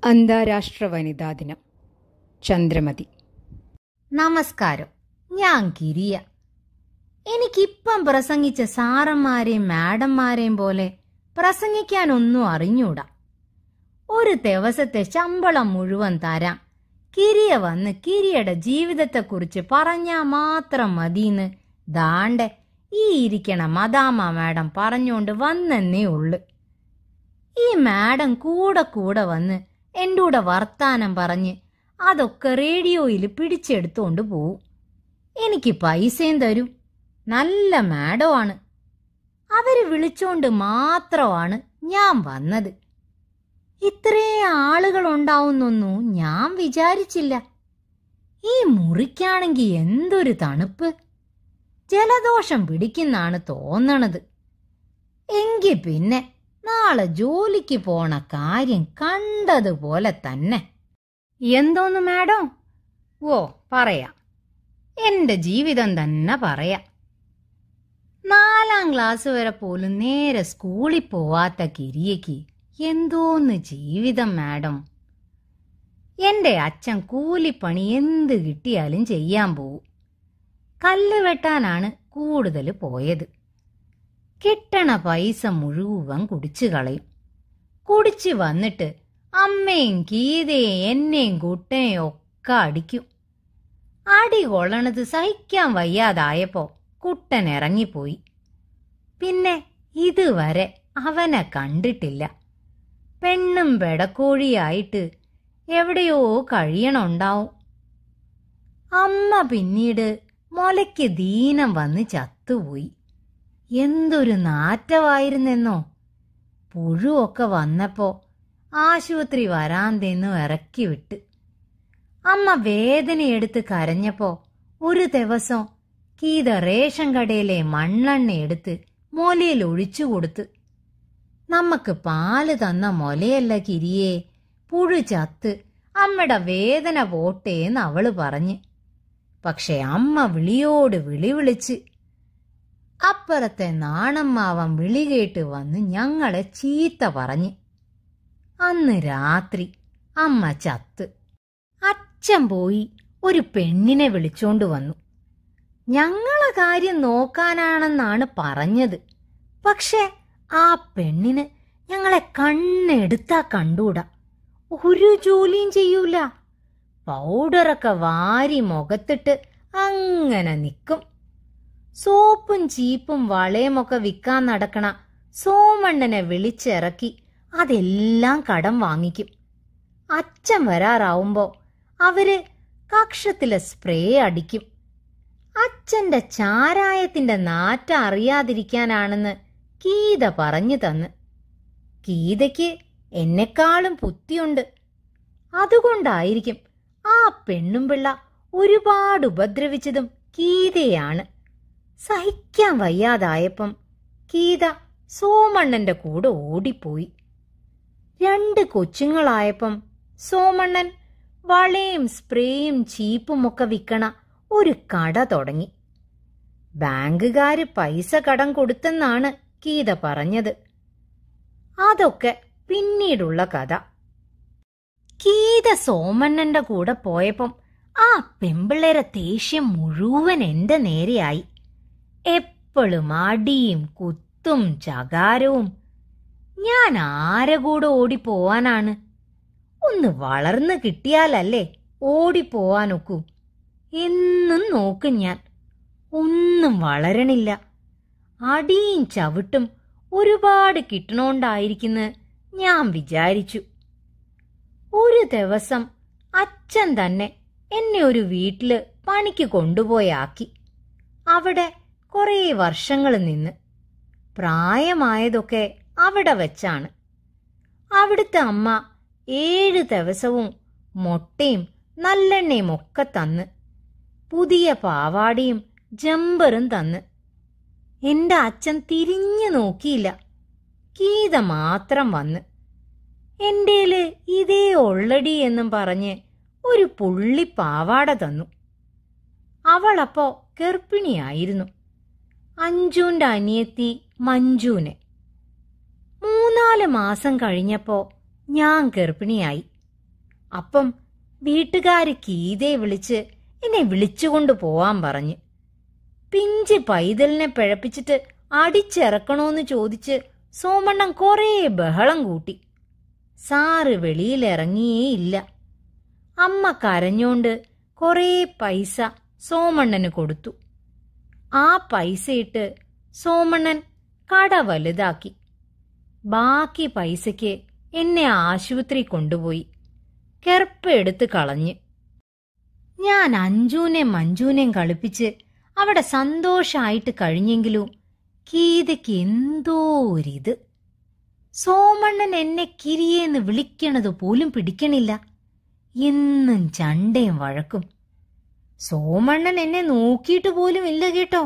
അന്താരാഷ്ട്ര വനിതാ ദിനം ചന്ദ്രമതി നമസ്കാരം ഞാൻ കിരിയ എനിക്കിപ്പം പ്രസംഗിച്ച സാറന്മാരെയും മാഡന്മാരെയും പോലെ പ്രസംഗിക്കാനൊന്നും അറിഞ്ഞൂടാ ഒരു ദിവസത്തെ ശമ്പളം മുഴുവൻ തരാം കിരിയ വന്ന് കിരിയുടെ ജീവിതത്തെക്കുറിച്ച് പറഞ്ഞാ മാത്രം മതിന്ന് ദാണ്ടെ ഈ ഇരിക്കണ മദാമ മാഡം പറഞ്ഞുകൊണ്ട് വന്നെന്നേ ഉള്ളു ഈ മാഡം കൂടെ കൂടെ വന്ന് എൻ്റെ കൂടെ വർത്താനം പറഞ്ഞ് അതൊക്കെ റേഡിയോയിൽ പിടിച്ചെടുത്തോണ്ട് പോവും എനിക്ക് പൈസയും തരും നല്ല മാഡമാണ് അവര് വിളിച്ചോണ്ട് മാത്രമാണ് ഞാൻ വന്നത് ഇത്രയും ആളുകൾ ഉണ്ടാവുന്നൊന്നും ഞാൻ വിചാരിച്ചില്ല ഈ മുറിക്കാണെങ്കി എന്തൊരു തണുപ്പ് ജലദോഷം പിടിക്കുന്നാണ് തോന്നണത് എങ്കി പിന്നെ നാളെ ജോലിക്ക് പോണ കാര്യം കണ്ടതുപോലെ തന്നെ എന്തോന്ന് മാഡം ഓ പറയാം എന്റെ ജീവിതം തന്നെ പറയാം നാലാം ക്ലാസ് വരെ പോലും നേരെ സ്കൂളിൽ പോവാത്ത കിരിയക്ക് എന്തോന്ന് ജീവിതം മാഡം എന്റെ അച്ഛൻ കൂലിപ്പണി എന്ത് കിട്ടിയാലും ചെയ്യാൻ പോവും കല്ല് വെട്ടാനാണ് കൂടുതൽ പോയത് കിട്ടണ പൈസ മുഴുവൻ കുടിച്ചു കളയും കുടിച്ചു വന്നിട്ട് അമ്മയും ഗീതയും എന്നെയും കുട്ടനെയും ഒക്കെ അടിക്കും അടി കൊള്ളണത് സഹിക്കാൻ വയ്യാതായപ്പോ കുട്ടൻ ഇറങ്ങിപ്പോയി പിന്നെ ഇതുവരെ അവനെ കണ്ടിട്ടില്ല പെണ്ണും പെടക്കോഴിയായിട്ട് എവിടെയോ കഴിയണുണ്ടാവും അമ്മ പിന്നീട് മുലയ്ക്ക് ദീനം വന്ന് ചത്തുപോയി എന്തൊരു നാറ്റമായിരുന്നെന്നോ പുഴുവൊക്കെ വന്നപ്പോ ആശുപത്രി വരാന്തെന്നു ഇറക്കി വിട്ട് അമ്മ വേദനയെടുത്ത് കരഞ്ഞപ്പോ ഒരു ദിവസം കീത റേഷൻ കടയിലെ മണ്ണെണ്ണ എടുത്ത് മൊലയിൽ ഒഴിച്ചു കൊടുത്ത് നമുക്ക് പാല് തന്ന മൊലയല്ല കിരിയെ പുഴു ചത്ത് അമ്മയുടെ വേദന പോട്ടേന്ന് അവള് പറഞ്ഞ് പക്ഷെ അമ്മ വിളിയോട് വിളി വിളിച്ച് അപ്പുറത്തെ നാണമ്മാവൻ വിളി കേട്ട് വന്ന് ഞങ്ങളെ ചീത്ത പറഞ്ഞ് അന്ന് രാത്രി അമ്മ ചത്ത് അച്ഛൻ പോയി ഒരു പെണ്ണിനെ വിളിച്ചോണ്ട് വന്നു ഞങ്ങളെ കാര്യം നോക്കാനാണെന്നാണ് പറഞ്ഞത് പക്ഷെ ആ പെണ്ണിന് ഞങ്ങളെ കണ്ണെടുത്താ കണ്ടൂടാ ഒരു ജോലിയും ചെയ്യൂല പൗഡറൊക്കെ വാരി മുഖത്തിട്ട് അങ്ങനെ നിൽക്കും സോപ്പും ചീപ്പും വളയുമൊക്കെ വിൽക്കാൻ നടക്കണ സോമണ്ണനെ വിളിച്ചിറക്കി അതെല്ലാം കടം വാങ്ങിക്കും അച്ഛൻ വരാറാവുമ്പോ അവര് കക്ഷത്തിലെ സ്പ്രേ അടിക്കും അച്ഛന്റെ ചാരായത്തിന്റെ നാറ്റ അറിയാതിരിക്കാനാണെന്ന് ഗീത പറഞ്ഞു തന്ന് ഗീതയ്ക്ക് എന്നെക്കാളും ബുദ്ധിയുണ്ട് അതുകൊണ്ടായിരിക്കും ആ പെണ്ണും പിള്ള ഒരുപാട് ഉപദ്രവിച്ചതും ഗീതയാണ് സഹിക്കാൻ വയ്യാതായപ്പം ഗീത സോമണ്ണന്റെ കൂടെ ഓടിപ്പോയി രണ്ട് കൊച്ചുങ്ങളായപ്പം സോമണ്ണൻ വളയും സ്പ്രേയും ചീപ്പും ഒക്കെ വിൽക്കണ ഒരു കട തുടങ്ങി ബാങ്കുകാര് പൈസ കടം കൊടുത്തെന്നാണ് ഗീത പറഞ്ഞത് അതൊക്കെ പിന്നീടുള്ള കഥ ഗീത സോമണ്ണന്റെ കൂടെ പോയപ്പം ആ പെമ്പിള്ളേരെ ദേഷ്യം മുഴുവൻ എന്റെ നേരെയായി എപ്പോഴും അടിയും കുത്തും ചകാരവും ഞാൻ ആരെ കൂടെ ഓടിപ്പോവാനാണ് ഒന്ന് വളർന്നു കിട്ടിയാലല്ലേ ഓടിപ്പോവാനൊക്കൂ എന്നും നോക്കും ഞാൻ ഒന്നും വളരണില്ല അടിയും ചവിട്ടും ഒരുപാട് കിട്ടണോണ്ടായിരിക്കുന്ന ഞാൻ വിചാരിച്ചു ഒരു ദിവസം അച്ഛൻ തന്നെ എന്നെ ഒരു വീട്ടില് പണിക്ക് കൊണ്ടുപോയാക്കി അവിടെ കുറേ വർഷങ്ങൾ നിന്ന് പ്രായമായതൊക്കെ അവിടെ വെച്ചാണ് അവിടുത്തെ അമ്മ ഏഴ് ദിവസവും മുട്ടയും നല്ലെണ്ണയും ഒക്കെ തന്ന് പുതിയ പാവാടിയും ജമ്പറും തന്ന് എന്റെ അച്ഛൻ തിരിഞ്ഞു നോക്കിയില്ല ഗീത മാത്രം വന്ന് എന്റേല് ഇതേ ഒള്ളടി എന്നും പറഞ്ഞ് ഒരു പുള്ളി പാവാട തന്നു അവളപ്പോ ഗർഭിണിയായിരുന്നു അഞ്ജുന്റെ അനിയത്തി മഞ്ജുനെ മൂന്നാല് മാസം കഴിഞ്ഞപ്പോ ഞാൻ ഗർഭിണിയായി അപ്പം വീട്ടുകാര് കീതയെ വിളിച്ച് എന്നെ വിളിച്ചുകൊണ്ട് പോവാൻ പറഞ്ഞു പിഞ്ച് പൈതലിനെ പിഴപ്പിച്ചിട്ട് അടിച്ചിറക്കണോന്ന് ചോദിച്ച് സോമണ്ണൻ കുറേ ബഹളം കൂട്ടി സാറ് വെളിയിലിറങ്ങിയേയില്ല അമ്മ കരഞ്ഞോണ്ട് കുറേ പൈസ സോമണ്ണന് കൊടുത്തു ആ പൈസയിട്ട് സോമണ്ണൻ കട വലുതാക്കി ബാക്കി പൈസയ്ക്ക് എന്നെ ആശുപത്രി കൊണ്ടുപോയി കെർപ്പ് എടുത്ത് കളഞ്ഞ് ഞാൻ അഞ്ജുനെ മഞ്ജുനെയും കളിപ്പിച്ച് അവിടെ സന്തോഷായിട്ട് കഴിഞ്ഞെങ്കിലും ഗീതയ്ക്ക് എന്തോ ഒരിത് സോമണ്ണൻ എന്നെ കിരിയെന്ന് വിളിക്കണത് പോലും പിടിക്കണില്ല എന്നും ചണ്ടയും വഴക്കും സോമണ്ണൻ എന്നെ നോക്കിയിട്ട് പോലും ഇല്ല കേട്ടോ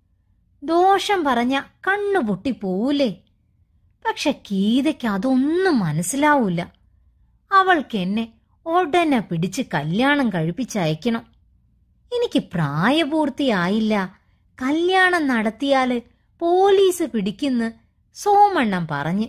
ദോഷം പറഞ്ഞ കണ്ണു പൊട്ടി പോവൂലേ പക്ഷെ ഗീതയ്ക്ക് അതൊന്നും മനസ്സിലാവൂല അവൾക്ക് എന്നെ ഉടനെ പിടിച്ച് കല്യാണം കഴിപ്പിച്ചയക്കണം എനിക്ക് പ്രായപൂർത്തിയായില്ല കല്യാണം നടത്തിയാല് പോലീസ് പിടിക്കുന്ന് സോമണ്ണൻ പറഞ്ഞ്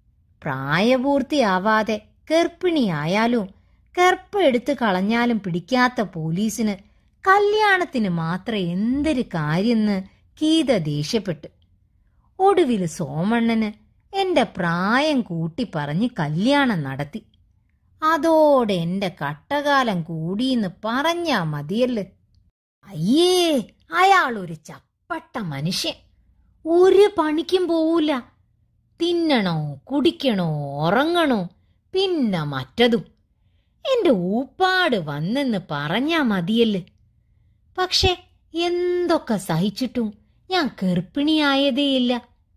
പ്രായപൂർത്തിയാവാതെ ഗർഭിണിയായാലും ഗർഭം എടുത്തു കളഞ്ഞാലും പിടിക്കാത്ത പോലീസിന് കല്യാണത്തിന് മാത്രം എന്തൊരു കാര്യന്ന് ഗീത ദേഷ്യപ്പെട്ടു ഒടുവിൽ സോമണ്ണന് എന്റെ പ്രായം കൂട്ടി പറഞ്ഞ് കല്യാണം നടത്തി അതോടെ എന്റെ കട്ടകാലം കൂടിയെന്ന് പറഞ്ഞാ മതിയല്ലേ അയ്യേ അയാൾ ഒരു ചപ്പട്ട മനുഷ്യൻ ഒരു പണിക്കും പോവൂല തിന്നണോ കുടിക്കണോ ഉറങ്ങണോ പിന്നെ മറ്റതും എന്റെ ഊപ്പാട് വന്നെന്ന് പറഞ്ഞാ മതിയല്ലേ പക്ഷെ എന്തൊക്കെ സഹിച്ചിട്ടും ഞാൻ ഗർഭിണിയായതേയില്ല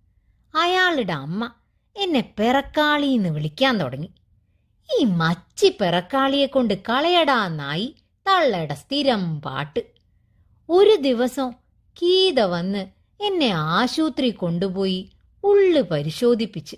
അയാളുടെ അമ്മ എന്നെ പെറക്കാളിന്ന് വിളിക്കാൻ തുടങ്ങി ഈ മച്ചി പെറക്കാളിയെ കൊണ്ട് കളയടാന്നായി തള്ളയുടെ സ്ഥിരം പാട്ട് ഒരു ദിവസം ഗീത വന്ന് എന്നെ ആശുപത്രി കൊണ്ടുപോയി ഉള്ളു പരിശോധിപ്പിച്ച്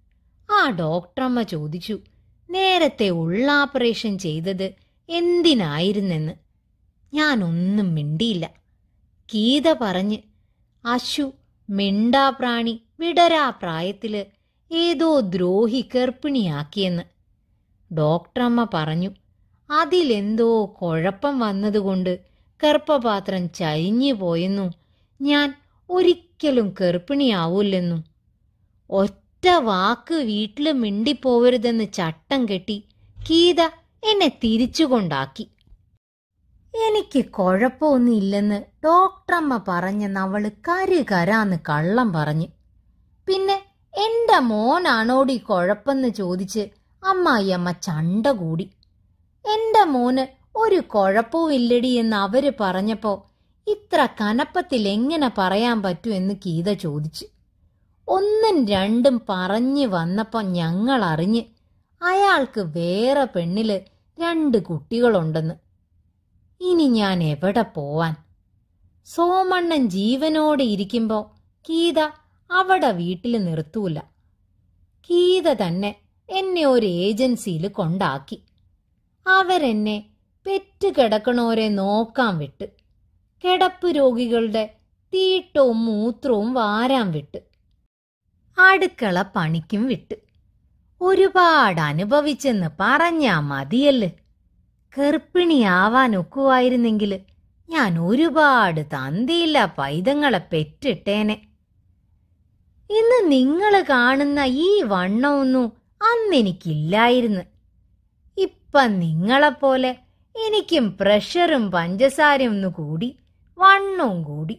ആ ഡോക്ടറമ്മ ചോദിച്ചു നേരത്തെ ഉള്ളാപ്പറേഷൻ ചെയ്തത് എന്തിനായിരുന്നെന്ന് ഞാനൊന്നും മിണ്ടിയില്ല ഗീത പറഞ്ഞ് അശു മിണ്ടാ പ്രാണി വിടരാ പ്രായത്തില് ഏതോ ദ്രോഹി ഗർഭിണിയാക്കിയെന്ന് ഡോക്ടറമ്മ പറഞ്ഞു അതിലെന്തോ കുഴപ്പം വന്നതുകൊണ്ട് ഗർഭപാത്രം ചരിഞ്ഞു പോയെന്നും ഞാൻ ഒരിക്കലും ഗർഭിണിയാവൂല്ലെന്നും ഒറ്റ വാക്ക് വീട്ടില് മിണ്ടിപ്പോവരുതെന്ന് ചട്ടം കെട്ടി ഗീത എന്നെ തിരിച്ചുകൊണ്ടാക്കി എനിക്ക് കുഴപ്പമൊന്നുമില്ലെന്ന് ഡോക്ടറമ്മ പറഞ്ഞെന്ന് അവള് കരു കരാന്ന് കള്ളം പറഞ്ഞു പിന്നെ എന്റെ മോനാണോടി കുഴപ്പമെന്ന് ചോദിച്ച് അമ്മായിയമ്മ ചണ്ട കൂടി എന്റെ മോന് ഒരു കുഴപ്പവും ഇല്ലടി എന്ന് അവര് പറഞ്ഞപ്പോ ഇത്ര കനപ്പത്തിൽ എങ്ങനെ പറയാൻ പറ്റൂ എന്ന് ഗീത ചോദിച്ചു ഒന്നും രണ്ടും പറഞ്ഞു വന്നപ്പോ ഞങ്ങൾ അറിഞ്ഞ് അയാൾക്ക് വേറെ പെണ്ണില് രണ്ട് കുട്ടികളുണ്ടെന്ന് ഇനി ഞാൻ എവിടെ പോവാൻ സോമണ്ണൻ ജീവനോടെ ഇരിക്കുമ്പോ ഗീത അവിടെ വീട്ടിൽ നിർത്തൂല ഗീത തന്നെ എന്നെ ഒരു ഏജൻസിയിൽ കൊണ്ടാക്കി അവരെന്നെ പെറ്റ് കിടക്കണോരെ നോക്കാൻ വിട്ട് കിടപ്പ് രോഗികളുടെ തീട്ടവും മൂത്രവും വാരാൻ വിട്ട് അടുക്കള പണിക്കും വിട്ട് ഒരുപാട് അനുഭവിച്ചെന്ന് പറഞ്ഞാ മതിയല്ലേ ഗർഭിണിയാവാൻ ഒക്കുവായിരുന്നെങ്കിൽ ഞാൻ ഒരുപാട് തന്തിയില്ല പൈതങ്ങളെ പെറ്റിട്ടേനെ ഇന്ന് നിങ്ങൾ കാണുന്ന ഈ വണ്ണമൊന്നും അന്നെനിക്കില്ലായിരുന്നു ഇപ്പം നിങ്ങളെപ്പോലെ എനിക്കും പ്രഷറും പഞ്ചസാരയും ഒന്ന് കൂടി വണ്ണവും കൂടി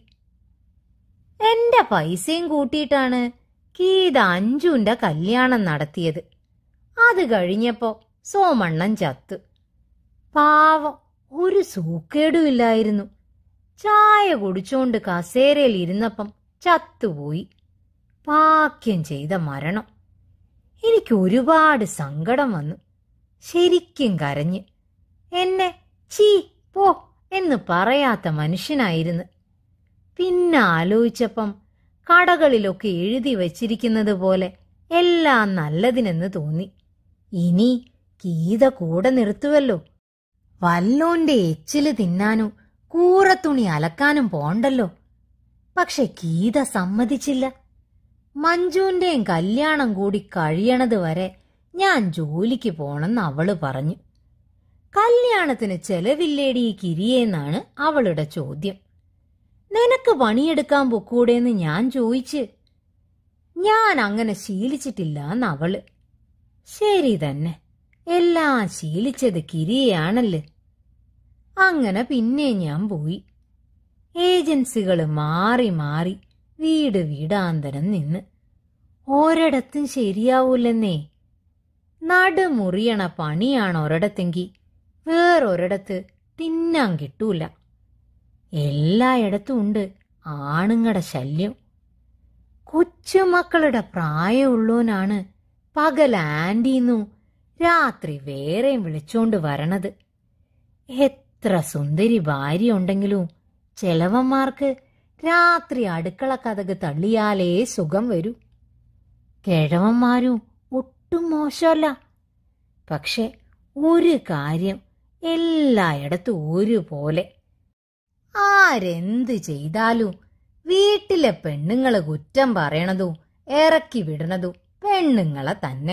എന്റെ പൈസയും കൂട്ടിയിട്ടാണ് ഗീത അഞ്ജുന്റെ കല്യാണം നടത്തിയത് അത് കഴിഞ്ഞപ്പോ സോമണ്ണൻ ചത്തു പാവം ഒരു സൂക്കേടുമില്ലായിരുന്നു ചായ കുടിച്ചോണ്ട് കസേരയിൽ ഇരുന്നപ്പം ചത്തുപോയി പാക്യം ചെയ്ത മരണം എനിക്ക് ഒരുപാട് സങ്കടം വന്നു ശരിക്കും കരഞ്ഞ് എന്നെ ചീ പോ എന്ന് പറയാത്ത മനുഷ്യനായിരുന്നു പിന്നെ ആലോചിച്ചപ്പം കടകളിലൊക്കെ എഴുതി വച്ചിരിക്കുന്നത് പോലെ എല്ലാം നല്ലതിനെന്ന് തോന്നി ഇനി ഗീത കൂടെ നിർത്തുവല്ലോ വല്ലോന്റെ എച്ചില് തിന്നാനും കൂറത്തുണി അലക്കാനും പോണ്ടല്ലോ പക്ഷെ ഗീത സമ്മതിച്ചില്ല മഞ്ജുവിന്റെയും കല്യാണം കൂടി കഴിയണത് വരെ ഞാൻ ജോലിക്ക് പോണെന്ന് അവള് പറഞ്ഞു കല്യാണത്തിന് ചെലവില്ലേടി ഈ കിരിയെന്നാണ് അവളുടെ ചോദ്യം നിനക്ക് പണിയെടുക്കാൻ പൊക്കൂടെന്ന് ഞാൻ ചോദിച്ച് ഞാൻ അങ്ങനെ ശീലിച്ചിട്ടില്ല അവള് ശരി തന്നെ എല്ലാം ശീലിച്ചത് കിരിയാണല്ലേ അങ്ങനെ പിന്നെ ഞാൻ പോയി ഏജൻസികൾ മാറി മാറി വീട് വീടാന്തരം നിന്ന് ഒരിടത്തും ശരിയാവൂലെന്നേ നടുമുറിയണ പണിയാണ് ഒരിടത്തെങ്കി വേറൊരിടത്ത് തിന്നാൻ കിട്ടൂല എല്ലായിടത്തും ഉണ്ട് ആണുങ്ങളുടെ ശല്യം കൊച്ചുമക്കളുടെ പ്രായമുള്ളവനാണ് പകൽ ആൻറ്റീന്നു രാത്രി വേറെയും വിളിച്ചോണ്ട് വരണത് എത്ര സുന്ദരി ഭാര്യ ഉണ്ടെങ്കിലും ചെലവന്മാർക്ക് രാത്രി അടുക്കള കഥക് തള്ളിയാലേ സുഖം വരൂ കിഴവന്മാരും ഒട്ടും മോശമല്ല പക്ഷെ ഒരു കാര്യം എല്ലായിടത്തും ഒരുപോലെ ആരെന്ത് ചെയ്താലും വീട്ടിലെ പെണ്ണുങ്ങള് കുറ്റം പറയണതും ഇറക്കി വിടണതും പെണ്ണുങ്ങളെ തന്നെ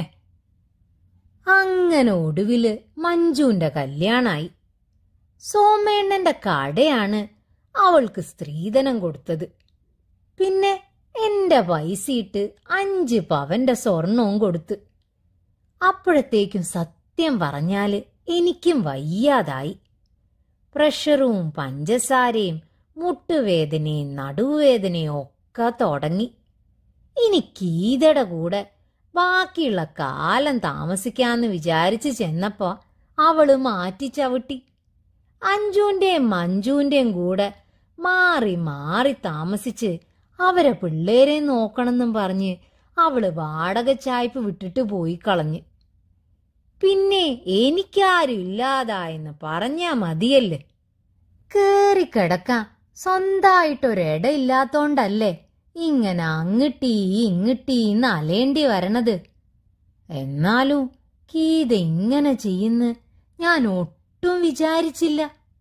അങ്ങനെ ഒടുവില് മഞ്ജുവിന്റെ കല്യാണായി സോമേണ്ണന്റെ കടയാണ് അവൾക്ക് സ്ത്രീധനം കൊടുത്തത് പിന്നെ എന്റെ പൈസയിട്ട് അഞ്ച് പവന്റെ സ്വർണവും കൊടുത്ത് അപ്പോഴത്തേക്കും സത്യം പറഞ്ഞാല് എനിക്കും വയ്യാതായി പ്രഷറും പഞ്ചസാരയും മുട്ടുവേദനയും നടുവേദനയും ഒക്കെ തുടങ്ങി ഇനി കീതയുടെ കൂടെ ബാക്കിയുള്ള കാലം താമസിക്കാന്ന് വിചാരിച്ച് ചെന്നപ്പോ അവള് മാറ്റി ചവിട്ടി അഞ്ജുവിന്റെയും മഞ്ജുവിന്റെയും കൂടെ മാറി മാറി താമസിച്ച് അവരെ പിള്ളേരെ നോക്കണമെന്നും പറഞ്ഞ് അവള് വാടക ചായ്പ് വിട്ടിട്ട് പോയി കളഞ്ഞ് പിന്നെ എനിക്കാരും ഇല്ലാതായെന്ന് പറഞ്ഞാ മതിയല്ലേ കേറിക്കിടക്കാം സ്വന്തായിട്ടൊരിട ഇല്ലാത്തോണ്ടല്ലേ ഇങ്ങനെ അങ്ങിട്ടീ ഇങ്ങിട്ടീന്ന് അലേണ്ടി വരണത് എന്നാലും ഗീത ഇങ്ങനെ ചെയ്യുന്ന് ഞാൻ ഒട്ടും വിചാരിച്ചില്ല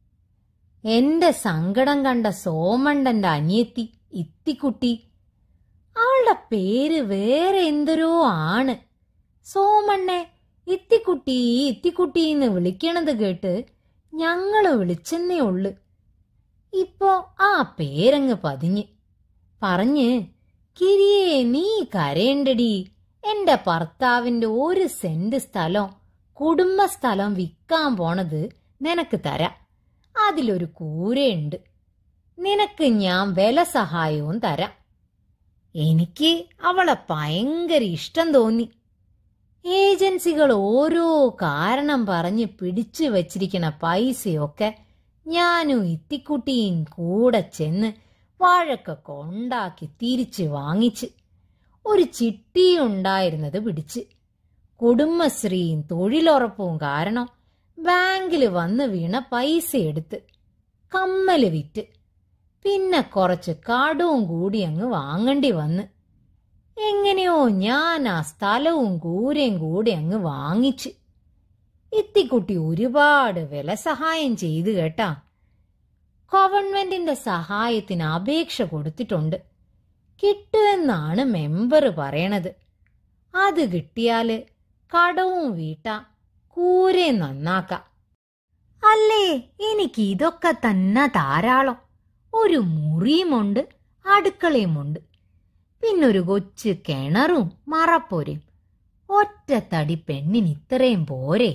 എന്റെ സങ്കടം കണ്ട സോമണ്ടന്റെ അനിയത്തി ഇത്തിക്കുട്ടി അവളുടെ പേര് വേറെ എന്തൊരോ ആണ് സോമണ്ണെ ഇത്തിക്കുട്ടി ഇത്തിക്കുട്ടി എന്ന് വിളിക്കണത് കേട്ട് ഞങ്ങള് വിളിച്ചെന്നേ ഉള്ളു ഇപ്പോ ആ പേരങ്ങ് പതിഞ്ഞ് പറഞ്ഞ് കിരിയെ നീ കരയണ്ടടി എന്റെ ഭർത്താവിന്റെ ഒരു സെന്റ് സ്ഥലം കുടുംബ സ്ഥലം വിൽക്കാൻ പോണത് നിനക്ക് തരാം അതിലൊരു കൂരയുണ്ട് നിനക്ക് ഞാൻ വില സഹായവും തരാം എനിക്ക് അവളെ ഭയങ്കര ഇഷ്ടം തോന്നി ഏജൻസികൾ ഓരോ കാരണം പറഞ്ഞ് പിടിച്ചു വച്ചിരിക്കണ പൈസയൊക്കെ ഞാനും ഇത്തിക്കുട്ടിയും കൂടെ ചെന്ന് വാഴക്കൊക്കെ ഉണ്ടാക്കി തിരിച്ച് വാങ്ങിച്ച് ഒരു ചിട്ടി ഉണ്ടായിരുന്നത് പിടിച്ച് കുടുംബശ്രീയും തൊഴിലുറപ്പും കാരണം ബാങ്കിൽ വന്ന് വീണ പൈസ എടുത്ത് കമ്മല് വിറ്റ് പിന്നെ കുറച്ച് കടവും കൂടി അങ്ങ് വാങ്ങണ്ടി വന്ന് എങ്ങനെയോ ഞാൻ ആ സ്ഥലവും കൂരയും കൂടി അങ്ങ് വാങ്ങിച്ച് ഇത്തിക്കുട്ടി ഒരുപാട് വില സഹായം ചെയ്തു കേട്ടാ ഗവൺമെന്റിന്റെ സഹായത്തിന് അപേക്ഷ കൊടുത്തിട്ടുണ്ട് കിട്ടുമെന്നാണ് മെമ്പർ പറയണത് അത് കിട്ടിയാല് കടവും വീട്ടാ കൂരെ നന്നാക്കാം അല്ലേ എനിക്ക് ഇതൊക്കെ തന്നെ ധാരാളം ഒരു മുറിയുമുണ്ട് അടുക്കളയുമുണ്ട് പിന്നൊരു കൊച്ചു കിണറും മറപ്പോരും ഒറ്റത്തടി പെണ്ണിന് ഇത്രയും പോരെ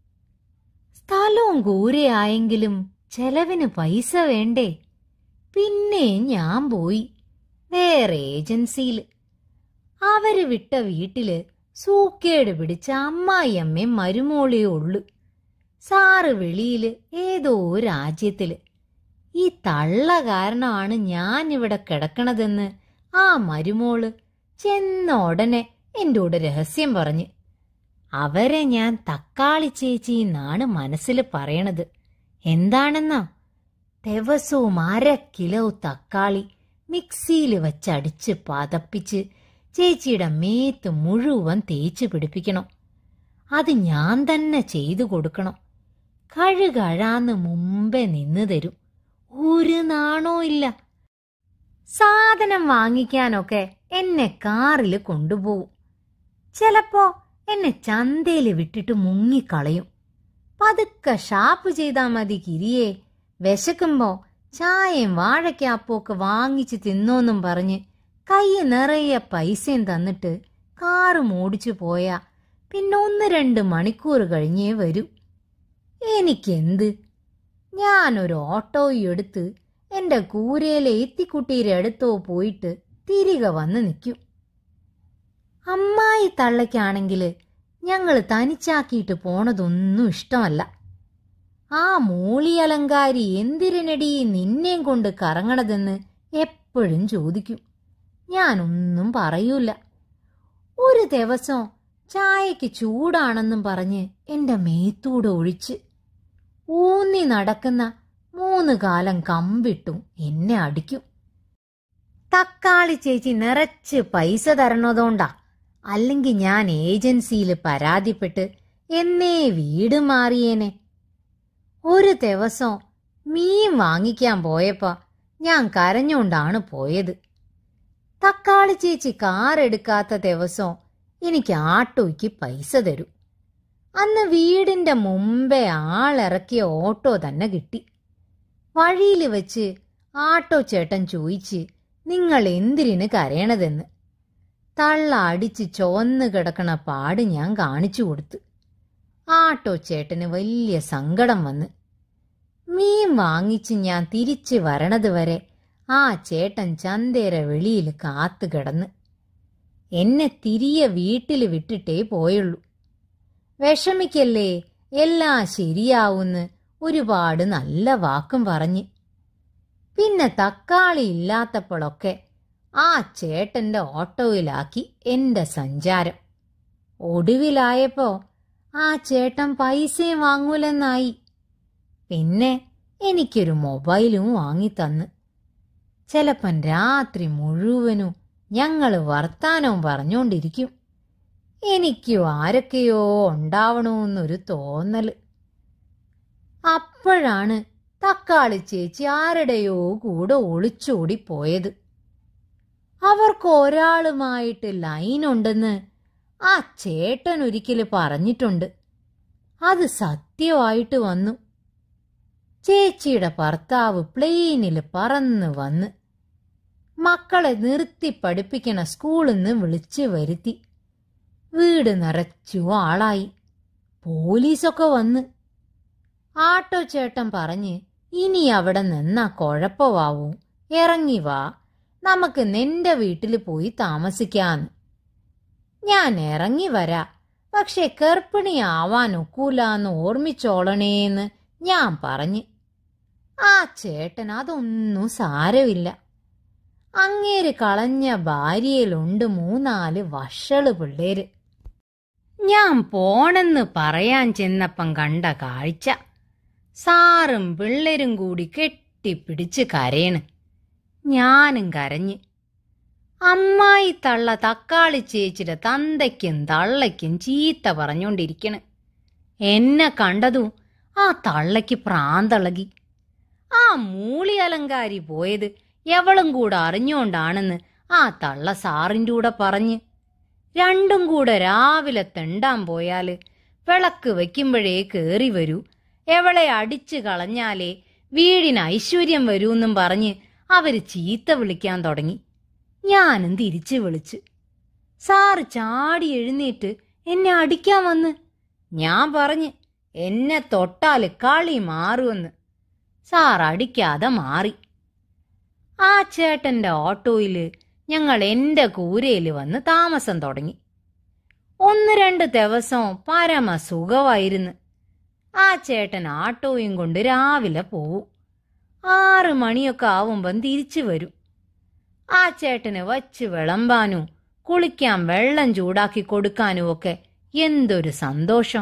സ്ഥലവും കൂരയായെങ്കിലും ചെലവിന് പൈസ വേണ്ടേ പിന്നെ ഞാൻ പോയി വേറെ ഏജൻസിയിൽ അവര് വിട്ട വീട്ടില് സൂക്കേട് പിടിച്ച അമ്മായിയമ്മയും മരുമോളേ ഉള്ളു സാറ് വെളിയില് ഏതോ രാജ്യത്തില് ഈ തള്ള കാരണമാണ് ഞാൻ ഇവിടെ കിടക്കണതെന്ന് ആ മരുമോള് ചെന്ന ഉടനെ എന്റെ കൂടെ രഹസ്യം പറഞ്ഞ് അവരെ ഞാൻ തക്കാളി ചേച്ചി എന്നാണ് മനസ്സിൽ പറയണത് എന്താണെന്നാ ദിവസവും അര കിലോ തക്കാളി മിക്സിയിൽ വെച്ചടിച്ച് പതപ്പിച്ച് ചേച്ചിയുടെ മേത്ത് മുഴുവൻ തേച്ച് പിടിപ്പിക്കണം അത് ഞാൻ തന്നെ ചെയ്തു കൊടുക്കണം കഴുകഴാന്ന് മുമ്പേ നിന്ന് തരും ഒരു നാണോ ഇല്ല സാധനം വാങ്ങിക്കാനൊക്കെ എന്നെ കാറിൽ കൊണ്ടുപോവും ചിലപ്പോ എന്നെ ചന്തയിൽ വിട്ടിട്ട് മുങ്ങിക്കളയും പതുക്കെ ഷാപ്പ് ചെയ്താ മതി കിരിയെ വിശക്കുമ്പോ ചായയും വാഴയ്ക്കാപ്പൊക്കെ വാങ്ങിച്ച് തിന്നോന്നും പറഞ്ഞ് കൈ നിറയെ പൈസയും തന്നിട്ട് കാറ് മോടിച്ചു പോയാ പിന്നെ ഒന്ന് രണ്ട് മണിക്കൂർ കഴിഞ്ഞേ വരൂ എനിക്കെന്ത് ഞാനൊരു ഓട്ടോ എടുത്ത് എന്റെ കൂരയിലെ എത്തിക്കുട്ടിയുടെ അടുത്തോ പോയിട്ട് തിരികെ വന്ന് നിൽക്കും അമ്മായി തള്ളയ്ക്കാണെങ്കിൽ ഞങ്ങൾ തനിച്ചാക്കിയിട്ട് പോണതൊന്നും ഇഷ്ടമല്ല ആ മൂളി അലങ്കാരി എന്തിരനടി നിന്നെയും കൊണ്ട് കറങ്ങണതെന്ന് എപ്പോഴും ചോദിക്കും ഞാനൊന്നും പറയൂല ഒരു ദിവസം ചായക്ക് ചൂടാണെന്നും പറഞ്ഞ് എന്റെ മേത്തൂടെ ഒഴിച്ച് ഊന്നി നടക്കുന്ന മൂന്ന് കാലം കമ്പിട്ടും എന്നെ അടിക്കും തക്കാളി ചേച്ചി നിറച്ച് പൈസ തരണതോണ്ടാ അല്ലെങ്കിൽ ഞാൻ ഏജൻസിയിൽ പരാതിപ്പെട്ട് എന്നേ വീട് മാറിയേനെ ഒരു ദിവസം മീൻ വാങ്ങിക്കാൻ പോയപ്പോ ഞാൻ കരഞ്ഞോണ്ടാണ് പോയത് തക്കാളി ചേച്ചി കാർ എടുക്കാത്ത ദിവസം എനിക്ക് ആട്ടോയ്ക്ക് പൈസ തരും അന്ന് വീടിന്റെ മുമ്പേ ആളിറക്കിയ ഓട്ടോ തന്നെ കിട്ടി വഴിയിൽ വെച്ച് ആട്ടോ ചേട്ടൻ ചോദിച്ച് നിങ്ങൾ എന്തിരിന് കരയണതെന്ന് തള്ള അടിച്ച് ചോന്ന് കിടക്കണ പാട് ഞാൻ കാണിച്ചു കൊടുത്തു ആട്ടോ ചേട്ടന് വലിയ സങ്കടം വന്ന് മീൻ വാങ്ങിച്ച് ഞാൻ തിരിച്ച് വരണത് വരെ ആ ചേട്ടൻ ചന്തേര വെളിയിൽ കാത്തു കിടന്ന് എന്നെ തിരിയെ വീട്ടിൽ വിട്ടിട്ടേ പോയുള്ളൂ വിഷമിക്കല്ലേ എല്ലാം ശരിയാവുന്ന് ഒരുപാട് നല്ല വാക്കും പറഞ്ഞ് പിന്നെ തക്കാളി ഇല്ലാത്തപ്പോഴൊക്കെ ആ ചേട്ടന്റെ ഓട്ടോയിലാക്കി എന്റെ സഞ്ചാരം ഒടുവിലായപ്പോ ആ ചേട്ടൻ പൈസയും വാങ്ങൂലെന്നായി പിന്നെ എനിക്കൊരു മൊബൈലും വാങ്ങിത്തന്ന് ചിലപ്പം രാത്രി മുഴുവനും ഞങ്ങള് വർത്താനവും പറഞ്ഞുകൊണ്ടിരിക്കും എനിക്കും ആരൊക്കെയോ ഉണ്ടാവണമെന്നൊരു തോന്നല് അപ്പോഴാണ് തക്കാളി ചേച്ചി ആരുടെയോ കൂടെ ഒളിച്ചോടി പോയത് അവർക്ക് ഒരാളുമായിട്ട് ലൈനുണ്ടെന്ന് ആ ചേട്ടൻ ഒരിക്കൽ പറഞ്ഞിട്ടുണ്ട് അത് സത്യമായിട്ട് വന്നു ചേച്ചിയുടെ ഭർത്താവ് പ്ലെയിനിൽ പറന്ന് വന്ന് മക്കളെ നിർത്തി പഠിപ്പിക്കണ സ്കൂളിൽ നിന്ന് വിളിച്ചു വരുത്തി വീട് നിറച്ചു ആളായി പോലീസൊക്കെ വന്ന് ആട്ടോ ചേട്ടൻ പറഞ്ഞ് ഇനി അവിടെ നിന്നാ കുഴപ്പമാവും ഇറങ്ങി വാ നമുക്ക് നിന്റെ വീട്ടിൽ പോയി താമസിക്കാന്ന് ഞാൻ ഇറങ്ങി വരാ പക്ഷെ ഗർഭിണിയാവാൻ ഒക്കൂലാന്ന് ഓർമ്മിച്ചോളണേന്ന് ഞാൻ പറഞ്ഞ് ആ ചേട്ടൻ അതൊന്നും സാരമില്ല അങ്ങേര് കളഞ്ഞ ഭാര്യയിലുണ്ട് മൂന്നാല് വഷള് പിള്ളേര് ഞാൻ പോണെന്ന് പറയാൻ ചെന്നപ്പം കണ്ട കാഴ്ച സാറും പിള്ളേരും കൂടി കെട്ടിപ്പിടിച്ച് കരയണ് ഞാനും കരഞ്ഞ് അമ്മായി തള്ള തക്കാളി ചേച്ചിയുടെ തന്തയ്ക്കും തള്ളയ്ക്കും ചീത്ത പറഞ്ഞോണ്ടിരിക്കണ് എന്നെ കണ്ടതും ആ തള്ളയ്ക്ക് പ്രാന്തളകി ആ മൂളി അലങ്കാരി പോയത് എവളും കൂടെ അറിഞ്ഞോണ്ടാണെന്ന് ആ തള്ള സാറിൻ്റെ കൂടെ പറഞ്ഞ് രണ്ടും കൂടെ രാവിലെ തെണ്ടാൻ പോയാല് വിളക്ക് വയ്ക്കുമ്പോഴേ കേറി വരൂ എവളെ അടിച്ചു കളഞ്ഞാലേ വീടിന് ഐശ്വര്യം വരൂന്നും പറഞ്ഞ് അവര് ചീത്ത വിളിക്കാൻ തുടങ്ങി ഞാനും തിരിച്ചു വിളിച്ച് സാറ് ചാടി എഴുന്നേറ്റ് എന്നെ അടിക്കാൻ വന്ന് ഞാൻ പറഞ്ഞ് എന്നെ തൊട്ടാല് കളി മാറുമെന്ന് സാർ അടിക്കാതെ മാറി ആ ചേട്ടന്റെ ഓട്ടോയില് ഞങ്ങൾ എന്റെ കൂരയില് വന്ന് താമസം തുടങ്ങി ഒന്ന് രണ്ട് ദിവസം പരമ സുഖമായിരുന്നു ആ ചേട്ടൻ ആട്ടോയും കൊണ്ട് രാവിലെ പോവും ആറ് മണിയൊക്കെ ആവുമ്പം തിരിച്ചു വരും ആ ചേട്ടന് വച്ച് വിളമ്പാനും കുളിക്കാൻ വെള്ളം ചൂടാക്കി കൊടുക്കാനും ഒക്കെ എന്തൊരു സന്തോഷം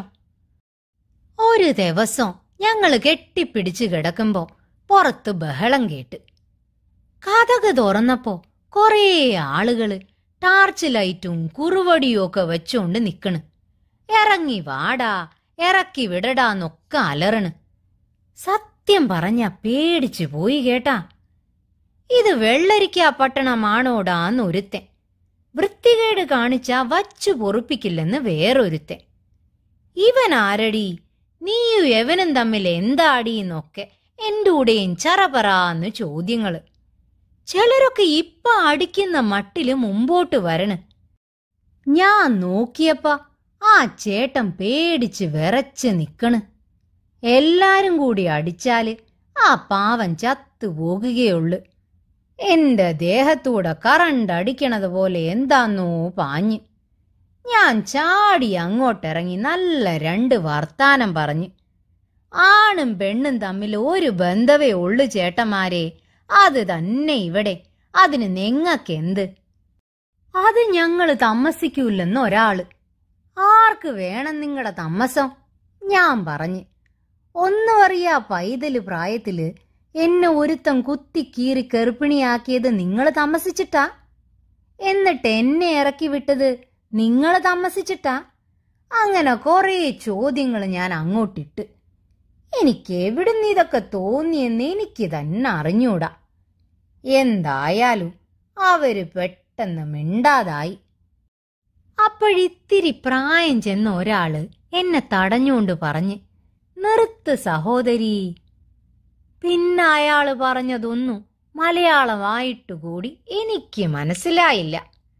ഒരു ദിവസം ഞങ്ങള് കെട്ടിപ്പിടിച്ച് കിടക്കുമ്പോ പുറത്ത് ബഹളം കേട്ട് കഥക് തുറന്നപ്പോ കുറേ ആളുകള് ടാർച്ച് ലൈറ്റും കുറുവടിയും ഒക്കെ വെച്ചോണ്ട് നിക്കണ് ഇറങ്ങി വാടാ ഇറക്കി വിടടാന്നൊക്കെ അലറണ് സത്യം പറഞ്ഞ പേടിച്ചു പോയി കേട്ടാ ഇത് വെള്ളരിക്ക പട്ടണമാണോടാന്ന് ഒരുത്തൻ വൃത്തികേട് കാണിച്ച വച്ചു പൊറുപ്പിക്കില്ലെന്ന് വേറൊരുത്തൻ ഇവൻ ആരടി നീയും എവനും തമ്മിൽ എന്താടീന്നൊക്കെ എന്റെ കൂടെയും ചറപറാന്ന് ചോദ്യങ്ങള് ചിലരൊക്കെ ഇപ്പൊ അടിക്കുന്ന മട്ടില് മുമ്പോട്ട് വരണ് ഞാൻ നോക്കിയപ്പ ആ ചേട്ടൻ പേടിച്ച് വിറച്ച് നിക്കണ് എല്ലാരും കൂടി അടിച്ചാല് ആ പാവൻ ചത്തു പോകുകയുള്ളു എന്റെ ദേഹത്തൂടെ കറണ്ട് അടിക്കണത് പോലെ എന്താന്നോ പാഞ്ഞ് ഞാൻ ചാടി അങ്ങോട്ടിറങ്ങി നല്ല രണ്ട് വർത്താനം പറഞ്ഞു ആണും പെണ്ണും തമ്മിൽ ഒരു ബന്ധവേ ഉള്ളു ചേട്ടന്മാരെ അത് തന്നെ ഇവിടെ അതിന് നിങ്ങക്കെന്ത് അത് ഞങ്ങള് താമസിക്കൂല്ലെന്ന് ഒരാള് ആർക്ക് വേണം നിങ്ങളുടെ താമസം ഞാൻ പറഞ്ഞു ഒന്നും അറിയാ പൈതല് പ്രായത്തില് എന്നെ ഒരുത്തം കുത്തി കീറി ഗർഭിണിയാക്കിയത് നിങ്ങൾ താമസിച്ചിട്ടാ എന്നിട്ട് എന്നെ ഇറക്കി വിട്ടത് നിങ്ങൾ താമസിച്ചിട്ടാ അങ്ങനെ കുറേ ചോദ്യങ്ങൾ ഞാൻ അങ്ങോട്ടിട്ട് എനിക്ക് എവിടുന്ന് ഇതൊക്കെ തോന്നിയെന്ന് എനിക്ക് തന്നെ അറിഞ്ഞൂടാ എന്തായാലും അവര് പെട്ടെന്ന് മിണ്ടാതായി അപ്പോഴിത്തിരി പ്രായം ചെന്ന ഒരാള് എന്നെ തടഞ്ഞുകൊണ്ട് പറഞ്ഞ് നിർത്ത് സഹോദരി പിന്നെ അയാള് പറഞ്ഞതൊന്നും മലയാളമായിട്ടുകൂടി എനിക്ക് മനസ്സിലായില്ല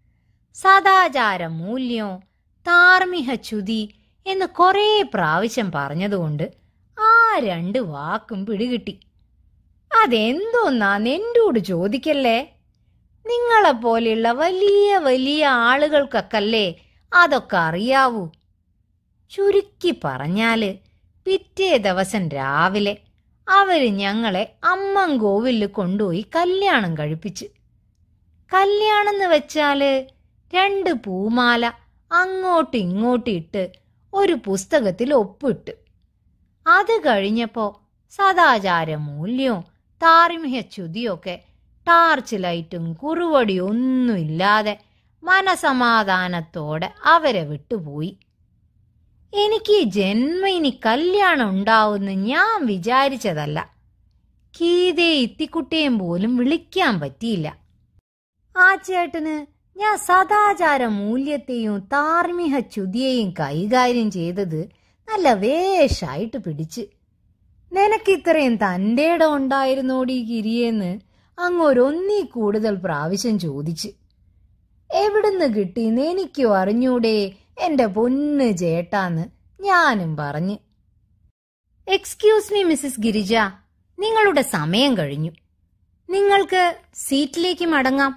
സദാചാര മൂല്യോ ധാർമ്മിക ചുതി എന്ന് കുറേ പ്രാവശ്യം പറഞ്ഞതുകൊണ്ട് ആ രണ്ട് വാക്കും പിടികിട്ടി അതെന്തോന്നാന്ന് എന്നോട് ചോദിക്കല്ലേ നിങ്ങളെപ്പോലെയുള്ള വലിയ വലിയ ആളുകൾക്കൊക്കല്ലേ അതൊക്കെ അറിയാവൂ ചുരുക്കി പറഞ്ഞാല് പിറ്റേ ദിവസം രാവിലെ അവര് ഞങ്ങളെ അമ്മങ്കോവില് കൊണ്ടുപോയി കല്യാണം കഴിപ്പിച്ച് കല്യാണം എന്ന് വെച്ചാല് രണ്ട് പൂമാല അങ്ങോട്ടും ഇങ്ങോട്ടും ഇട്ട് ഒരു പുസ്തകത്തിൽ ഒപ്പിട്ട് അത് കഴിഞ്ഞപ്പോ സദാചാര മൂല്യവും താർമ്മിക ചുതിയൊക്കെ ടാർച്ച് ലൈറ്റും കുറുവടിയും ഒന്നുമില്ലാതെ മനസമാധാനത്തോടെ അവരെ വിട്ടുപോയി എനിക്ക് ഈ ജന്മ ഇനി കല്യാണം ഉണ്ടാവുമെന്ന് ഞാൻ വിചാരിച്ചതല്ല കീതേ ഇത്തിക്കുട്ടിയും പോലും വിളിക്കാൻ പറ്റിയില്ല ആ ചേട്ടന് ഞാൻ സദാചാര മൂല്യത്തെയും ധാർമ്മിക ചുതിയെയും കൈകാര്യം ചെയ്തത് നല്ല വേഷായിട്ട് പിടിച്ച് നിനക്കിത്രയും തൻ്റെ ഇടം ഉണ്ടായിരുന്നോടി ഗിരിയെന്ന് അങ്ങൊരൊന്നീ കൂടുതൽ പ്രാവശ്യം ചോദിച്ച് എവിടുന്ന് കിട്ടിയെന്ന് എനിക്കും അറിഞ്ഞൂടെ എന്റെ പൊന്ന് ചേട്ടാന്ന് ഞാനും പറഞ്ഞ് എക്സ്ക്യൂസ് മീ മിസ്സസ് ഗിരിജ നിങ്ങളുടെ സമയം കഴിഞ്ഞു നിങ്ങൾക്ക് സീറ്റിലേക്ക് മടങ്ങാം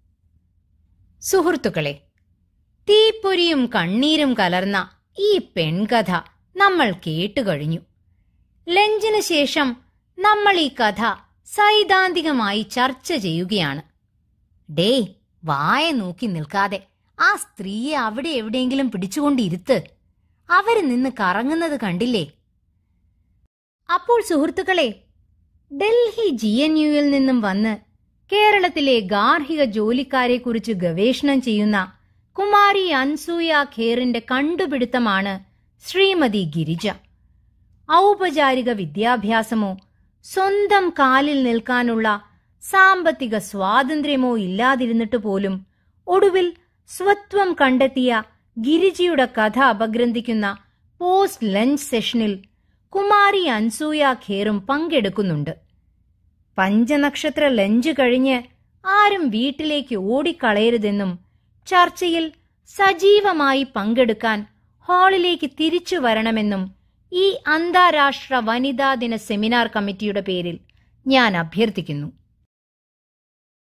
സുഹൃത്തുക്കളെ തീപ്പൊരിയും കണ്ണീരും കലർന്ന ഈ പെൺകഥ നമ്മൾ കേട്ടുകഴിഞ്ഞു ലഞ്ചിന് ശേഷം നമ്മൾ ഈ കഥ സൈദ്ധാന്തികമായി ചർച്ച ചെയ്യുകയാണ് ഡേ വായ നോക്കി നിൽക്കാതെ ആ സ്ത്രീയെ അവിടെ എവിടെയെങ്കിലും പിടിച്ചുകൊണ്ടിരുത്ത് അവര് നിന്ന് കറങ്ങുന്നത് കണ്ടില്ലേ അപ്പോൾ സുഹൃത്തുക്കളെ ഡൽഹി ജി എൻ യുയിൽ നിന്നും വന്ന് കേരളത്തിലെ ഗാർഹിക ജോലിക്കാരെക്കുറിച്ച് ഗവേഷണം ചെയ്യുന്ന കുമാരി അൻസൂയ ഖേറിന്റെ കണ്ടുപിടുത്തമാണ് ശ്രീമതി ഗിരിജ ഔപചാരിക വിദ്യാഭ്യാസമോ സ്വന്തം കാലിൽ നിൽക്കാനുള്ള സാമ്പത്തിക സ്വാതന്ത്ര്യമോ ഇല്ലാതിരുന്നിട്ട് പോലും ഒടുവിൽ സ്വത്വം കണ്ടെത്തിയ ഗിരിജിയുടെ കഥ അപഗ്രന്ഥിക്കുന്ന പോസ്റ്റ് ലഞ്ച് സെഷനിൽ കുമാരി അൻസൂയ ഖേറും പങ്കെടുക്കുന്നുണ്ട് പഞ്ചനക്ഷത്ര ലഞ്ച് കഴിഞ്ഞ് ആരും വീട്ടിലേക്ക് ഓടിക്കളയരുതെന്നും ചർച്ചയിൽ സജീവമായി പങ്കെടുക്കാൻ ഹാളിലേക്ക് തിരിച്ചു വരണമെന്നും ഈ അന്താരാഷ്ട്ര വനിതാ ദിന സെമിനാർ കമ്മിറ്റിയുടെ പേരിൽ ഞാൻ അഭ്യർത്ഥിക്കുന്നു